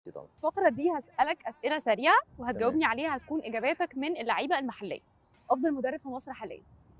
طبعا الفقره دي هسالك اسئله سريعه وهتجاوبني عليها هتكون اجاباتك من اللعيبه المحليه افضل مدرب في مصر حاليا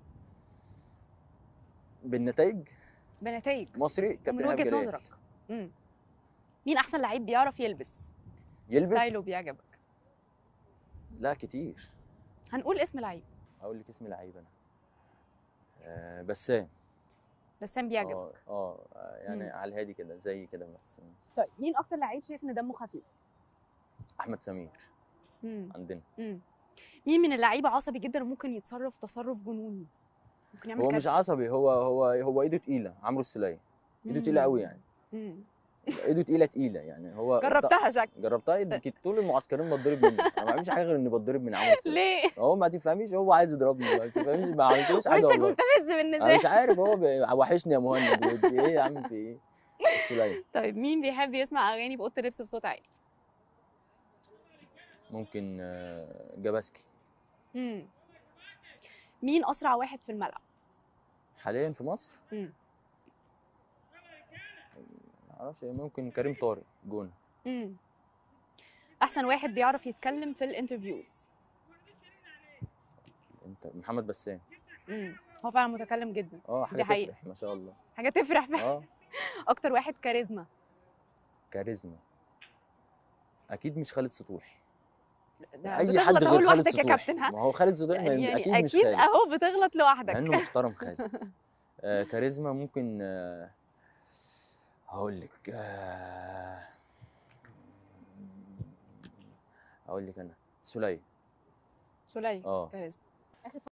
بالنتائج بنتائج مصري كابتن من إيهاب وجهه جلال. نظرك مم. مين احسن لعيب بيعرف يلبس يلبس ستايله بيعجبك لا كتير هنقول اسم لعيب اقول لك اسم لعيب انا آه بسام بسام بيعجبك اه اه يعني مم. على الهادي كده زي كده بس طيب مين اكتر لعيب شايف ان دمه خفيف احمد سمير مم. عندنا مم. مين من اللعيبه عصبي جدا وممكن يتصرف تصرف جنوني ممكن يعمل هو مش كارثة؟ عصبي هو هو هو ايده تقيله عمرو السوليه ايده تقيله قوي يعني مم. ايده تقيله تقيله يعني هو جربتها شك جربتها يمكن طول المعسكرين بتضرب منه انا ما بعملش حاجه غير اني بتضرب من عمرو السوليه ليه هو ما تفهميش هو عايز يضربني ما تفهميش ما عملتلوش حاجه وشك والله مستفز انا بالنسبه مش عارف هو بي- وحشني يا مهند ودي ايه يا عم في ايه السوليه طيب مين بيحب يسمع اغاني باوضه اللبس بصوت عالي ممكن آه، جاباسكي مم. مين اسرع واحد في الملعب حاليا في مصر مم. ما اعرفش ممكن كريم طارق جون مم. احسن واحد بيعرف يتكلم في الانترفيوز انت محمد بسام مم. هو فعلا متكلم جدا اه حاجه حقيقة. تفرح ما شاء الله حاجه تفرح فعلا اه اكتر واحد كاريزما كاريزما اكيد مش خالد سطوح ده اي حد بتغلط اهو غير خالد لوحدك يا سطوح كابتن ها ما هو خالد سطوح ما يعني اكيد, مش اكيد خالد اهو بتغلط مع لوحدك انه محترم خالد آه كاريزما ممكن آه هقول لك آه هقول لك انا سليم سليم اه كاريزما